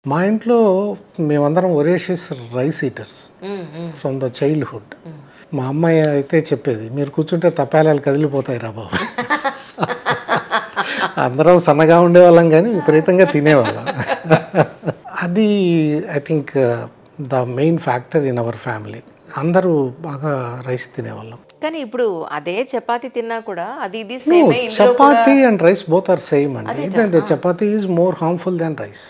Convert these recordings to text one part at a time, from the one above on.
మా ఇంట్లో మేమందరం voracious rice eaters hmm, hmm. From the childhood మా అమ్మాయి అయితే చెప్పేది మీరు కూర్చుంటే తపాలాలు కదిలిపోతాయి రా బాబు అందరం సన్నగా ఉండేవాళ్ళం కానీ విపరీతంగా తినేవాళ్ళం అది I think the main factor in our family అందరూ బాగా రైస్ తినేవాళ్ళం కానీ ఇప్పుడు అదే చపాతి తిన్నా కూడా అది ఇది సేమే ఇందులో chapati and rice both are same అండి ఏంటంటే chapati is more harmful than rice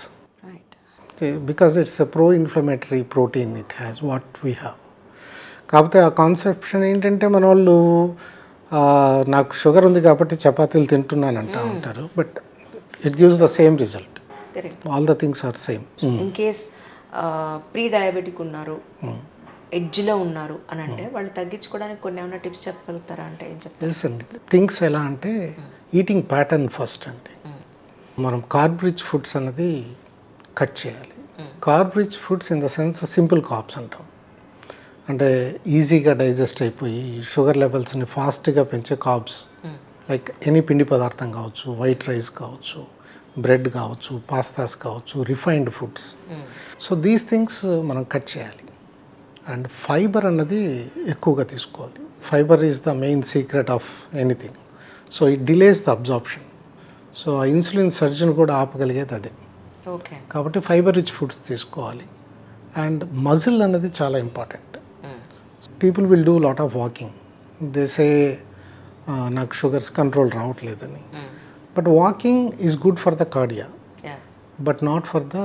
right because it's a pro inflammatory protein it has what we have కాకపోతే ఆ కాన్సెప్షన్ ఏంటంటే మన వాళ్ళు ఆ, నాకు షుగర్ ఉంది కాబట్టి చపాతీలు తింటున్నాను అంటూ ఉంటారు but it gives the same result correct all the things are same in case pre diabetic ఉన్నారు ఎడ్జ్లో ఉన్నారు అని అంటే వాళ్ళు తగ్గించుకోవడానికి కొన్ని ఏమైనా టిప్స్ చెప్పగలుగుతారా అంటే ఏం చెప్తారు తెలుసు అండి థింగ్స్ ఎలా అంటే ఈటింగ్ ప్యాటర్న్ ఫస్ట్ అండి మనం కార్బ్ రిచ్ ఫుడ్స్ అన్నది కట్ చేయాలి carb rich foods in the sense simple carbs అంటాం అంటే ఈజీగా డైజెస్ట్ అయిపోయి షుగర్ లెవెల్స్ని ఫాస్ట్గా పెంచే కార్బ్స్ లైక్ ఎనీ పిండి పదార్థం కావచ్చు వైట్ రైస్ కావచ్చు బ్రెడ్ కావచ్చు పాస్తాస్ కావచ్చు refined foods so these things మనం కట్ చేయాలి అండ్ ఫైబర్ అన్నది ఎక్కువగా తీసుకోవాలి fibre is the main secret of anything so it delays the absorption so ah insulin surge కూడా ఆపగలిగేది అదే ఓకే కాబట్టి ఫైబర్ రిచ్ ఫుడ్స్ తీసుకోవాలి అండ్ మజిల్ అన్నది చాలా important people will do lot of walking they say నాకు షుగర్స్ కంట్రోల్ రావట్లేదని but walking is good for the cardia but not for the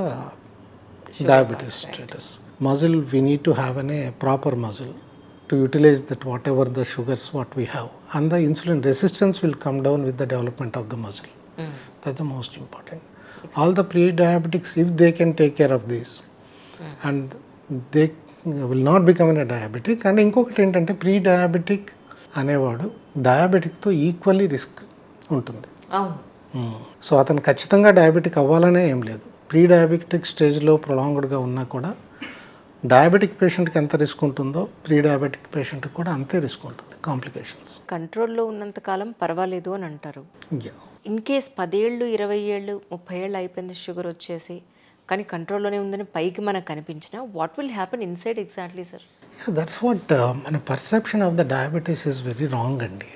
diabetes status. Muscle, we need to have an, a proper muscle to utilize that whatever the sugars what we have. And the insulin resistance will come down with the development of the muscle. That's the most important. All the pre-diabetics, if they can take care of this, and they will not become a diabetic. And ఇంకొకటి ఏంటంటే pre diabetic అనేవాడు డయాబెటిక్తో equally risk ఉంటుంది అవును so అతను ఖచ్చితంగా diabetic అవ్వాలనే ఏం లేదు ప్రీ డయాబెటిక్ స్టేజ్లో ప్రొలాంగ్డ్గా ఉన్నా కూడా డయాబెటిక్ పేషెంట్కి ఎంత రిస్క్ ఉంటుందో ప్రీ డయాబెటిక్ పేషెంట్కి కూడా అంతే రిస్క్ ఉంటుంది కాంప్లికేషన్స్ కంట్రోల్లో ఉన్నంత కాలం పర్వాలేదు అని అంటారు ఇన్ కేస్ పదేళ్ళు ఇరవై ఏళ్ళు ముప్పై ఏళ్ళు అయిపోయింది షుగర్ వచ్చేసి కానీ కంట్రోల్లోనే ఉందని పైకి మనకు కనిపించిన what will happen inside exactly sir that's what మన perception of the diabetes is very wrong అండి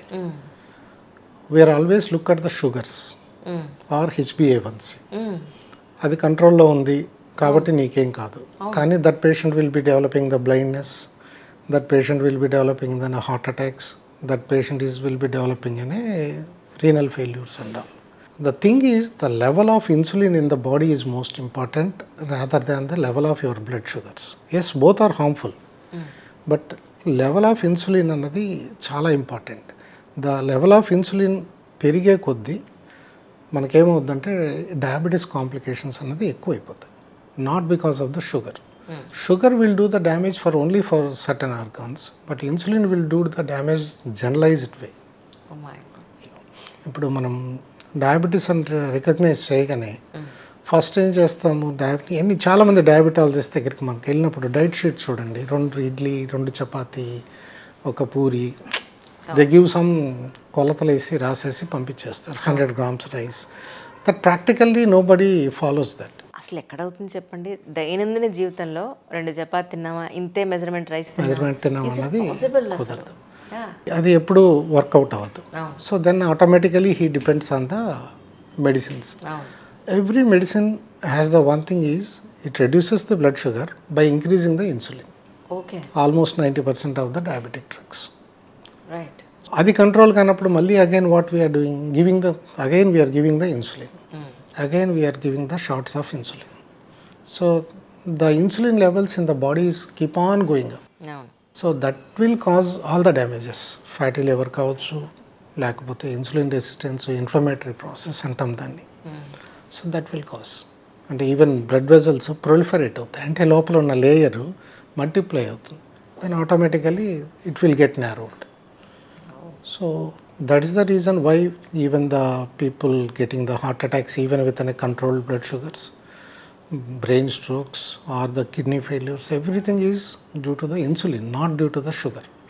we are always look at the sugars or హెచ్బిఏవన్సీ అది కంట్రోల్లో ఉంది కాబట్టి నీకేం కాదు కానీ that patient will be developing the blindness that patient will be developing then heart attacks that patient is will be developing అనే renal failures and all the thing is the level of insulin in the body is most important rather than the level of your blood sugars as both are harmful but level of insulin అన్నది చాలా important the level of insulin పెరిగే కొద్దీ మనకేమవుద్దంటే diabetes complications అన్నది ఎక్కువైపోతాయి not because of the sugar sugar will do the damage for only for certain organs but insulin will do the damage generalised way ఇప్పుడు మనం diabetes అని recognise చేయగానే first ఏం చేస్తాము డయాబెటీ ఎన్ని చాలామంది డయాబెటాలజిస్ట్ దగ్గరికి మనకి వెళ్ళినప్పుడు డైట్ షీట్ చూడండి రెండు ఇడ్లీ రెండు చపాతీ ఒక పూరి దే గివ్ సమ్ కొలతలు వేసి రాసేసి పంపించేస్తారు hundred grams rice that practically nobody follows that అసలు ఎక్కడవుతుంది చెప్పండి దైనందిన జీవితంలో రెండు చపాతి తిన్నామా ఇంతే మెజర్మెంట్ రైస్ తిన్నామా మెజర్మెంట్ తిన్నాం అన్నది పాసిబుల్ అసలు Yeah. అది ఎప్పుడు వర్కౌట్ అవ్వదు అవును so then automatically he depends on the medicines అవును every medicine has the one thing is it reduces the blood sugar by increasing the insulin okay almost 90% of the diabetic drugs right అది control కానప్పుడు మళ్ళీ again what we are doing giving the again we are giving the insulin again we are giving the shorts of insulin so the insulin levels in the bodies keep on going up అవును so that will cause all the damages fatty liver కావచ్చు లేకపోతే insulin resistance inflammatory process అంటాం దాన్ని so that will cause అంటే even blood vessels proliferate అవుతాయి అంటే లోపల ఉన్న లేయర్ మల్టిప్లై అవుతుంది then automatically it will get narrowed so that is the reason why even the people getting the heart attacks even with uncontrolled blood sugars brain strokes or the kidney failures, everything is due to the insulin, not due to the sugar.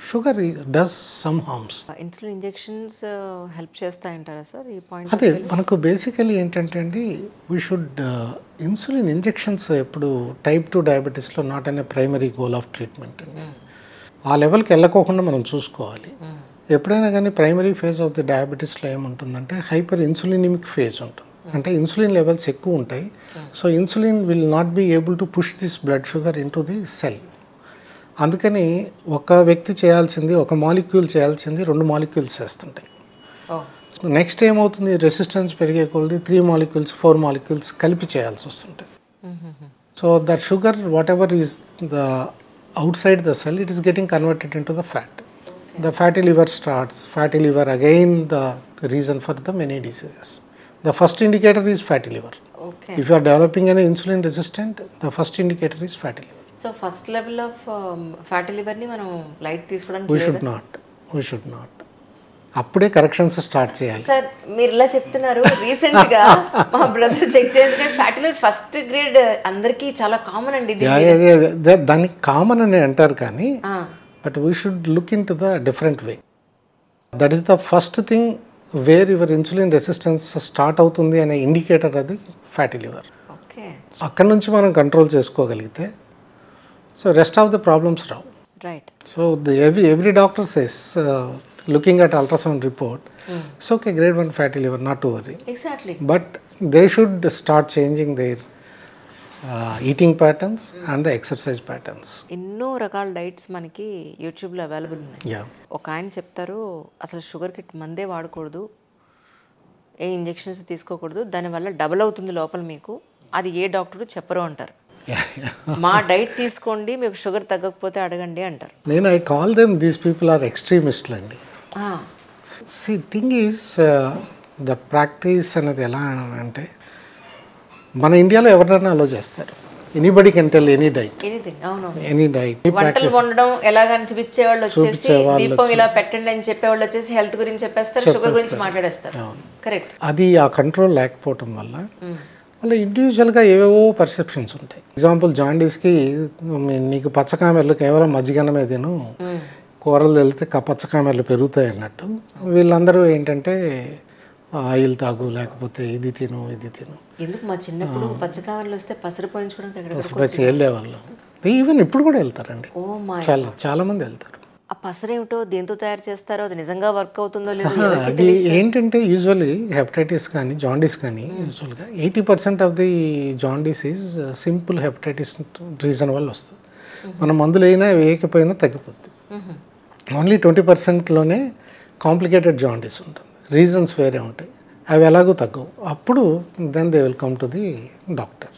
Sugar does some harms insulin injections help చేస్తాయంటారా sir ఈ point అదే మనకు basically ఏంటంటే అండి we should insulin injections ఎప్పుడు type two డయాబెటీస్లో not అనే primary goal of treatment అండి ఆ లెవెల్కి వెళ్ళకోకుండా మనం చూసుకోవాలి ఎప్పుడైనా కానీ ప్రైమరీ ఫేజ్ ఆఫ్ ది డయాబెటీస్లో ఏముంటుందంటే హైపర్ ఇన్సులినిమిక్ ఫేజ్ ఉంటుంది అంటే ఇన్సులిన్ లెవెల్స్ ఎక్కువ ఉంటాయి so insulin will not be able to push this blood sugar in the cell అందుకని ఒక వ్యక్తి చేయాల్సింది ఒక మాలిక్యూల్ చేయాల్సింది రెండు మాలిక్యూల్స్ చేస్తుంటాయి ఓ నెక్స్ట్ ఏమవుతుంది రెసిస్టెన్స్ పెరిగే కొలది త్రీ మాలిక్యూల్స్ ఫోర్ మాలిక్యూల్స్ కలిపి చేయాల్సి వస్తుంటుంది so that sugar whatever is the outside the cell it is getting converted into the fat the fatty liver starts fatty liver again the reason for the many diseases the first indicator is fatty liver okay if you are developing an insulin resistant the first indicator is fatty liver so first level of fatty లివర్ని మనం light తీసుకోవడానికి we should not we should not అప్పుడే corrections start చేయాలి sir మీరు ఇలా చెప్తున్నారు recent గా మా బ్రదర్ చెక్ చేసిన ఫ్యాటీ లివర్ ఫస్ట్ గ్రేడ్ అందరికీ చాలా కామన్ అండి ఇది యా, యా, యా, దా- దానికి కామన్ అని అంటారు కానీ but we should look into the different way that is the first thing where your insulin resistance start అవుతుంది అనే ఇండికేటర్ అది ఫ్యాటీ లివర్ ఓకే అక్కడ నుంచి మనం కంట్రోల్ చేసుకోగలిగితే so rest of the problems రావు right so the every every doctor says looking at ultrasound report so okay grade one fatty liver not to worry exactly but they should start changing their eating patterns and the exercise patterns ఎన్నో రకాల diets మనకి యూట్యూబ్లో available ఉన్నాయి yeah ఒక ఆయన చెప్తారు అసలు sugar kit మందే వాడకూడదు ఏ ఇంజెక్షన్స్ తీసుకోకూడదు దానివల్ల డబుల్ అవుతుంది లోపల మీకు అది ఏ డాక్టరు చెప్పరు అంటారు మా డైట్ తీసుకోండి మీకు షుగర్ తగ్గకపోతే అడగండి అంటారు నేను I call them these people are ఎక్స్ట్రీమిస్ట్లు అండి ah, see thing is the practice అనేది ఎలా అంటే మన ఇండియాలో ఎవరినైనా అలో చేస్తారు anybody can tell any diet anything అవును ఎనీ డైట్ వంటలు వండడం ఎలాగని చూపించే వాళ్ళు వచ్చేసి దీపం ఇలా పెట్టండి అని చెప్పే వాళ్ళు వచ్చేసి హెల్త్ గురించి చెప్పేస్తారు షుగర్ గురించి మాట్లాడేస్తారు కరెక్ట్ అది ఆ కంట్రోల్ లేకపోవటం వల్ల వాళ్ళ ఇండివిజువల్గా ఏవేవో పర్సెప్షన్స్ ఉంటాయి ఎగ్జాంపుల్ జాండీస్కి మీ- నీకు పచ్చకామెర్లు కేవలం మజ్జిగన్నమే తిను కూరలు వెళ్తే క- పచ్చకామెర్లు పెరుగుతాయి అన్నట్టు వీళ్ళందరూ ఏంటంటే ఆయిల్ తాగు లేకపోతే ఇది తిను ఇది తిను ఎందుకు మా చిన్నప్పుడు పచ్చకాయలు వస్తే పసరు పోయించుకోవడానికి ఎక్కడ వచ్చి వెళ్ళేవాళ్ళు ఈవెన్ ఇప్పుడు కూడా వెళ్తారండి ఓ మా చాలా చాలా మంది వెళ్తారు ఆ పసరేమిటో దేంతో తయారు చేస్తారో అది నిజంగా వర్క్ అవుతుందో లేదో ఆ, అది ఏంటంటే యూజువల్లీ హెపటైటిస్ కానీ జాండీస్ కానీ యూజువల్గా eighty percent of the jaundice is simple hepatitis reason వల్ల వస్తుంది మన మందులు అయినా వేయకపోయినా తగ్గిపోద్ది ఓన్లీ ట్వంటీ పర్సెంట్లోనే కాంప్లికేటెడ్ జాండీస్ ఉంటుంది రీజన్స్ వేరే ఉంటాయి అవి ఎలాగో తగ్గవు అప్పుడు then they will come to the doctor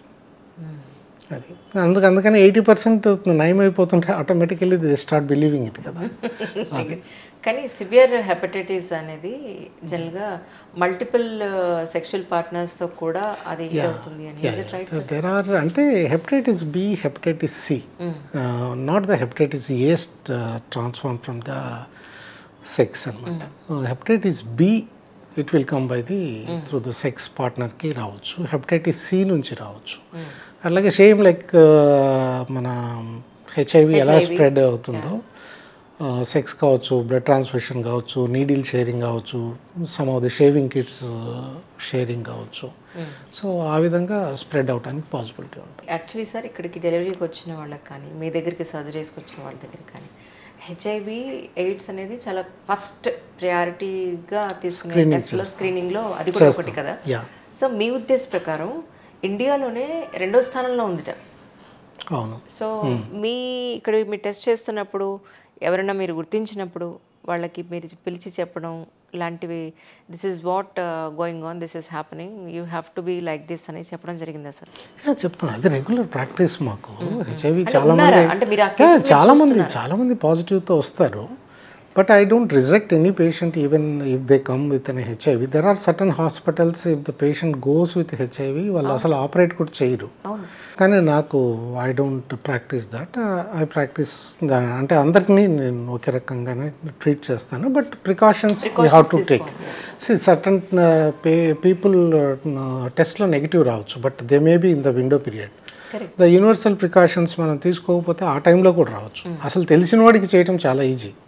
అది అందుకు అందుకని ఎయిటీ పర్సెంట్ నయం అయిపోతుంటే automatically they start believing it కదా కానీ సివియర్ హెపటైటిస్ అనేది జనరల్గా మల్టిపుల్ సెక్షువల్ పార్ట్నర్స్తో కూడా అది ఇది అవుతుంది అని is it right there are అంటే hepatitis B hepatitis C not the hepatitis A's transform from the sex అనమాట hepatitis B it will come by the through the sex పార్ట్నర్కి రావచ్చు హెపటైటిస్ సి నుంచి రావచ్చు అలాగే సేమ్ లైక్ మన HIV ఎలా spread అవుతుందో సెక్స్ కావచ్చు బ్లడ్ ట్రాన్స్ఫ్యూషన్ కావచ్చు నీడిల్ షేరింగ్ కావచ్చు some of the shaving kits sharing కావచ్చు సో ఆ విధంగా స్ప్రెడ్ అవడానికి పాసిబిలిటీ ఉంటుంది యాక్చువల్లీ సార్ ఇక్కడికి డెలివరీకి వచ్చిన వాళ్ళకి కానీ మీ దగ్గరికి సర్జరీస్కి వచ్చిన వాళ్ళ దగ్గర కానీ హెచ్ఐవి ఎయిడ్స్ అనేది చాలా ఫస్ట్ ప్రయారిటీగా తీసుకునే టెస్ట్లో స్క్రీనింగ్లో అది కూడా ఒకటి కదా యా సో మీ ఉద్దేశ ప్రకారం ఇండియాలోనే రెండో స్థానంలో ఉందిట అవును సో మీ ఇక్కడ మీరు టెస్ట్ చేస్తున్నప్పుడు ఎవరైనా మీరు గుర్తించినప్పుడు వాళ్ళకి మీరు పిలిచి చెప్పడం ఇలాంటివి this is what going on this is happening you have to be like this అని చెప్పడం జరిగిందా సార్ యా, చెప్తాను అది రెగ్యులర్ ప్రాక్టీస్ మాకు హెచ్ఐవి చాలా ఉన్నారా? మంది అంటే మీరు ఆ యా, cases మీరు చాలా మంది చాలా మంది పాజిటివ్తో వస్తారు but I don't reject any patient even if they come with an HIV there are certain hospitals if the patient goes with HIV వాళ్ళు అసలు ఆపరేట్ కూడా చేయరు అవును కానీ నాకు I don't practice that I practice అంటే అందరినీ నేను ఒకే రకంగానే ట్రీట్ చేస్తాను but precautions we have to take see certain people టెస్ట్లో నెగిటివ్ రావచ్చు but they may be in the window period correct the universal precautions మనం తీసుకోకపోతే ఆ టైంలో కూడా రావచ్చు అసలు తెలిసిన వాడికి చేయటం చాలా ఈజీ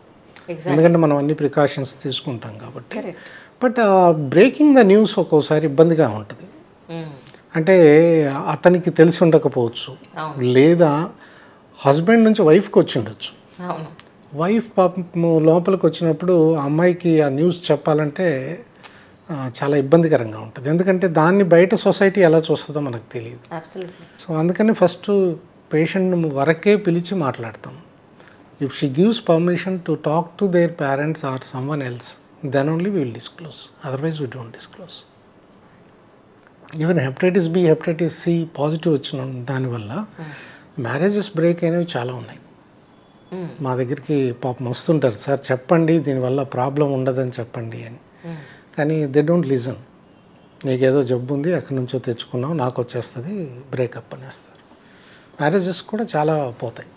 Exactly. ఎందుకంటే మనం అన్ని ప్రికాషన్స్ తీసుకుంటాం కాబట్టి correct but breaking the news ఒక్కోసారి ఇబ్బందిగా ఉంటుంది అంటే అతనికి తెలిసి ఉండకపోవచ్చు లేదా హస్బెండ్ నుంచి వైఫ్కి వచ్చి ఉండొచ్చు అవును వైఫ్ పాపం లోపలికి వచ్చినప్పుడు ఆ అమ్మాయికి ఆ న్యూస్ చెప్పాలంటే ఆ, చాలా ఇబ్బందికరంగా ఉంటుంది ఎందుకంటే దాన్ని బయట సొసైటీ ఎలా చూస్తుందో మనకు తెలియదు అబ్సల్యూట్లీ సో అందుకని ఫస్ట్ పేషెంట్ వరకే పిలిచి మాట్లాడతాం if she gives permission to talk to their parents or someone else then only we will disclose otherwise we don't disclose even hepatitis B hepatitis C positive వచ్చిన దానివల్ల marriages break అయినవి చాలా ఉన్నాయి మా దగ్గరికి పాపం వస్తుంటారు సార్ చెప్పండి దీనివల్ల ప్రాబ్లం ఉండదని చెప్పండి అని కానీ దే డోంట్ లిజన్ నీకేదో జబ్బు ఉంది ఎక్కడి నుంచో తెచ్చుకున్నావు నాకు వచ్చేస్తుంది బ్రేకప్ అనేస్తారు మ్యారేజెస్ కూడా చాలా పోతాయి